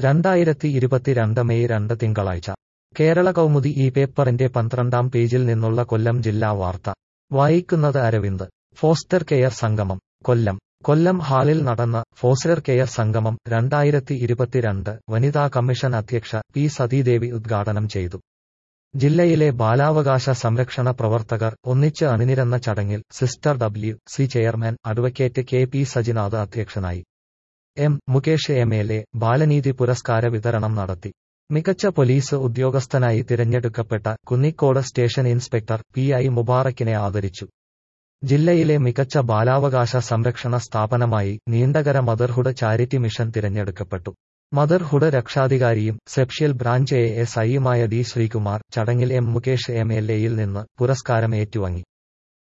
രണ്ടായിരത്തി ഇരുപത്തിരണ്ട് മെയ് രണ്ട് തിങ്കളാഴ്ച കേരള കൗമുദി ഈ പേപ്പറിന്റെ പന്ത്രണ്ടാം പേജിൽ നിന്നുള്ള കൊല്ലം ജില്ലാ വാർത്ത വായിക്കുന്നത് അരവിന്ദ് ഫോസ്റ്റർ കെയർ സംഗമം കൊല്ലം കൊല്ലം ഹാളിൽ നടന്ന ഫോസ്റ്റർ കെയർ സംഗമം രണ്ടായിരത്തി ഇരുപത്തിരണ്ട് വനിതാ കമ്മീഷൻ അധ്യക്ഷ പി സതീദേവി ഉദ്ഘാടനം ചെയ്തു ജില്ലയിലെ ബാലാവകാശ സംരക്ഷണ പ്രവർത്തകർ ഒന്നിച്ച് അണിനിരന്ന ചടങ്ങിൽ sister W C chairman advocate K P Sajinath അധ്യക്ഷനായി M Mukesh M L A ബാലനീതി പുരസ്കാര വിതരണം നടത്തി മികച്ച പോലീസ് ഉദ്യോഗസ്ഥനായി തിരഞ്ഞെടുക്കപ്പെട്ട Kunnicode station inspector P I മുബാറക്കിനെ ആദരിച്ചു ജില്ലയിലെ മികച്ച ബാലാവകാശ സംരക്ഷണ സ്ഥാപനമായി നീണ്ടകര മദർഹുഡ് ചാരിറ്റി മിഷൻ തിരഞ്ഞെടുക്കപ്പെട്ടു മദർഹുഡ് രക്ഷാധികാരിയും സെപ്ഷ്യൽ ബ്രാഞ്ച് എ എസ് ഐയുമായ ഡി ശ്രീകുമാർ ചടങ്ങിൽ എം മുകേഷ് എം എൽ എയിൽ നിന്ന് പുരസ്കാരം ഏറ്റുവാങ്ങി